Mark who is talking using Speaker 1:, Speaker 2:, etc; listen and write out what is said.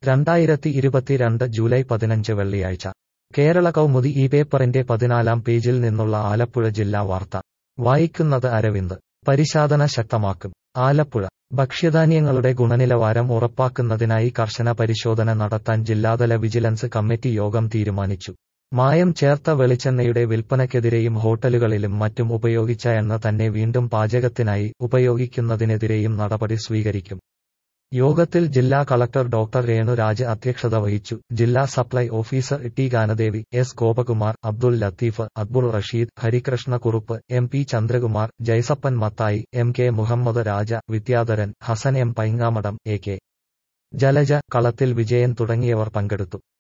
Speaker 1: രണ്ടായിരത്തി ഇരുപത്തിരണ്ട് ജൂലൈ പതിനഞ്ച് വെള്ളിയാഴ്ച കേരള കൗമുദി ഈ പേപ്പറിന്റെ പതിനാലാം പേജിൽ നിന്നുള്ള ആലപ്പുഴ ജില്ലാ വാർത്ത വായിക്കുന്നത് അരവിന്ദ് പരിശാധന ശക്തമാക്കും ആലപ്പുഴ ഭക്ഷ്യധാന്യങ്ങളുടെ ഗുണനിലവാരം ഉറപ്പാക്കുന്നതിനായി കർശന പരിശോധന നടത്താൻ ജില്ലാതല വിജിലൻസ് കമ്മിറ്റി യോഗം തീരുമാനിച്ചു മായം ചേർത്ത വെളിച്ചെണ്ണയുടെ വിൽപ്പനയ്ക്കെതിരെയും ഹോട്ടലുകളിലും മറ്റും ഉപയോഗിച്ച എണ്ണ തന്നെ വീണ്ടും പാചകത്തിനായി ഉപയോഗിക്കുന്നതിനെതിരെയും നടപടി സ്വീകരിക്കും യോഗത്തിൽ ജില്ലാ കളക്ടർ ഡോക്ടർ രേണുരാജ് അധ്യക്ഷത വഹിച്ചു ജില്ലാ supply officer T Ganadevi S Gopakumar Abdul Latheef Akbul Rasheed Harikrishnakurup M P Chandrakumar Jaisappan Mathai M K Muhammad Raja Vidyadharan Hasan M Paingamadam A K Jalaja Kalathil Vijayan തുടങ്ങിയവർ പങ്കെടുത്തു